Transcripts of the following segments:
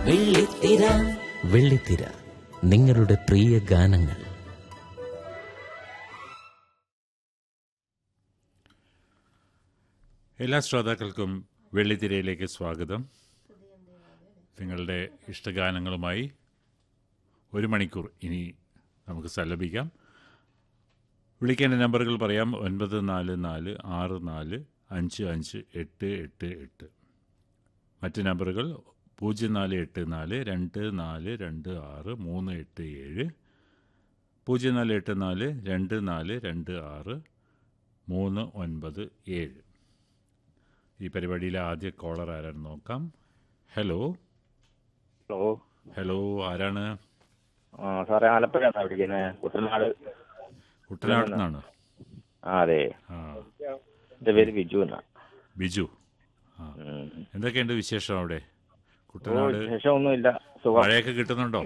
വെള്ളിത്തിര വെള്ളിത്തിര നിങ്ങളുടെ പ്രിയ ഗാനങ്ങൾ എല്ലാ ശ്രോതാക്കൾക്കും വെള്ളിത്തിരയിലേക്ക് സ്വാഗതം നിങ്ങളുടെ ഇഷ്ടഗാനങ്ങളുമായി ഒരു മണിക്കൂർ ഇനി നമുക്ക് സല്ലപിക്കാം വിളിക്കേണ്ട നമ്പറുകൾ പറയാം ഒൻപത് നാല് നാല് ആറ് നാല് അഞ്ച് അഞ്ച് എട്ട് എട്ട് എട്ട് മറ്റ് നമ്പറുകൾ പൂജ്യം നാല് എട്ട് നാല് രണ്ട് നാല് രണ്ട് ആറ് മൂന്ന് എട്ട് ഏഴ് പൂജ്യം നാല് എട്ട് നാല് രണ്ട് നാല് രണ്ട് ആറ് മൂന്ന് ഒൻപത് ഏഴ് ഈ പരിപാടിയിലെ ആദ്യ കോളർ ആരാണ് നോക്കാം ഹലോ ഹലോ ഹലോ ആരാണ് ആ സാറേ ആലപ്പുഴയാണ് വിളിക്കുന്നത് കുട്ടനാട് കുട്ടനാട് നിന്നാണ് ആ അതെ ആ എൻ്റെ പേര് ബിജു എന്നാ ബിജു ആ ഉം. എന്തൊക്കെയുണ്ട് വിശേഷം അവിടെ ഓ കുട്ടനാട് വിശേഷമൊന്നുമില്ല സുഖം മഴയൊക്കെ കിട്ടുന്നുണ്ടോ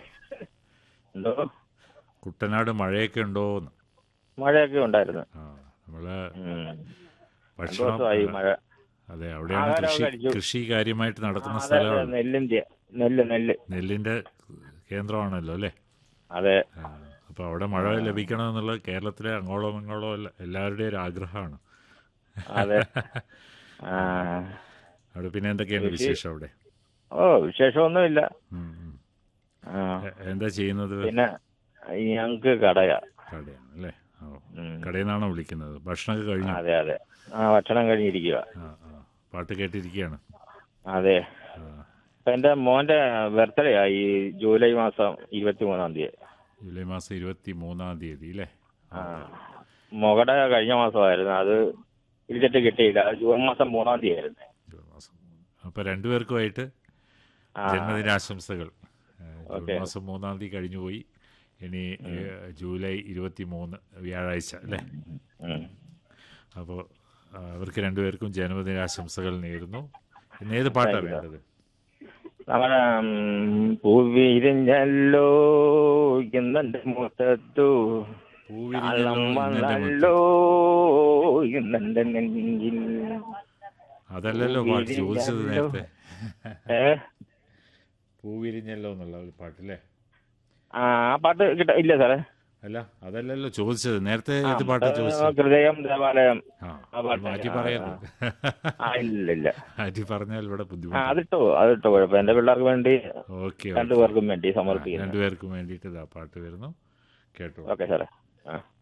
എന്തോ കുട്ടനാട് മഴയൊക്കെ ഉണ്ടോ എന്ന് മഴയൊക്കെ ഉണ്ടായിരുന്നു ആ നമ്മള് ഉം. രണ്ടു ഭക്ഷണം ദിവസമായി മഴ അതെ അവിടെയാണ് ആഹാരമൊക്കെ കൃഷി കഴിച്ചു. കൃഷി കാര്യമായിട്ട് നടക്കുന്ന അതെ, അതെ, സ്ഥലമാണ് നെല്ലിന്റെ നെല്ല് നെല്ല് നെല്ലിന്റെ കേന്ദ്രമാണല്ലോ അല്ലേ അതെ ആ, അപ്പൊ അവിടെ മഴ ലഭിക്കണമെന്നുള്ളത് കേരളത്തിലെ അങ്ങോളം ഇങ്ങോളം എല്ലാ- എല്ലാവരുടെയും ഒരു ആഗ്രഹമാണ് അതെ ആ അവിടെ പിന്നെ എന്തൊക്കെയാണ് കൃഷി- വിശേഷം അവിടെ ഓ വിശേഷമൊന്നുമില്ല ഉം, ഉം. ആ എ- എന്താ ചെയ്യുന്നത് പിന്നെ ഞങ്ങക്ക് കടയാ കടയാണ് അല്ലേ ഓ ഉം. കടയിൽ നിന്നാണോ വിളിക്കുന്നത് ഭക്ഷണമൊക്കെ കഴിഞ്ഞു അതെ അതെ ആ ഭക്ഷണം കഴിഞ്ഞിരിക്കുക ആ ആ പാട്ട് കേട്ടിരിക്കുകയാണ് അതെ ആ, ഇപ്പൊ എന്റെ മോന്റെ ബർത്ത്ഡേ ആയി ജൂലൈ മാസം ഇരുപത്തി മൂന്നാം തീയതി ജൂലൈ മാസം ഇരുപത്തി മൂന്നാം തീയതി അല്ലേ ആ മൊകടെ കഴിഞ്ഞ മാസമായിരുന്നു അത് വിളിച്ചിട്ട് കിട്ടിയില്ല അത് ജൂൺ മാസം മൂന്നാം തീയതി ആയിരുന്നു ജൂൺ മാസം അപ്പൊ രണ്ടുപേർക്കുമായിട്ട് ആ ജന്മദിനാശംസകൾ ഏ, ജൂൺ ഓക്കേ. മാസം മൂന്നാം തീയതി കഴിഞ്ഞു പോയി ഇനി ഏ, ജൂലൈ ഇരുപത്തി മൂന്ന് വ്യാഴാഴ്ച അല്ലേ ഉം. അപ്പോൾ അവർക്ക് രണ്ടുപേർക്കും ജന്മദിനാശംസകൾ നേരുന്നു പിന്നെ ഏത് പാട്ടാണ് Thank you, വേണ്ടത് നമ്മുടെ ഉം, പൂവിരിഞ്ഞല്ലോ ഇന്നെന്റെ മുഖത്തു പൂവിരിഞ്ഞല്ലോ കള്ളം ഇന്നെന്റെ വന്നല്ലോ മുറ്റത്ത്. ഇന്നെന്റെ നെഞ്ചിൽ അതല്ലല്ലോ പാട്ട് ചോദിച്ചത് പൂവിരിഞ്ഞല്ലോ. നേരത്തെ ഏ പൂവിരിഞ്ഞല്ലോ എന്നുള്ള ഒരു പാട്ടല്ലേ ആ ആ പാട്ട് കിട്ട ഇല്ല സാറേ അല്ല അതല്ലല്ലോ ചോദിച്ചത് നേരത്തെ ആ, ഏത് പാട്ടാ ആ, ചോദിച്ചത് ഹൃദയം ദേവാലയം ആ ആ പാട്ട്. മാറ്റി ആ, പറയരുത് ആ ഇല്ല ഇല്ല മാറ്റി പറഞ്ഞാൽ ഇവിടെ ആ ബുദ്ധിമുട്ട് അതിട്ടോ അതിട്ടോ കുഴപ്പം എന്റെ പിള്ളേർക്ക് വേണ്ടി ഓക്കെ രണ്ടുപേർക്കും വേണ്ടി സമർപ്പിക്കുന്നു രണ്ടുപേർക്കും വേണ്ടിയിട്ട് ഇതാ പാട്ട് വരുന്നു കേട്ടോ ഓക്കെ സാറേ ആ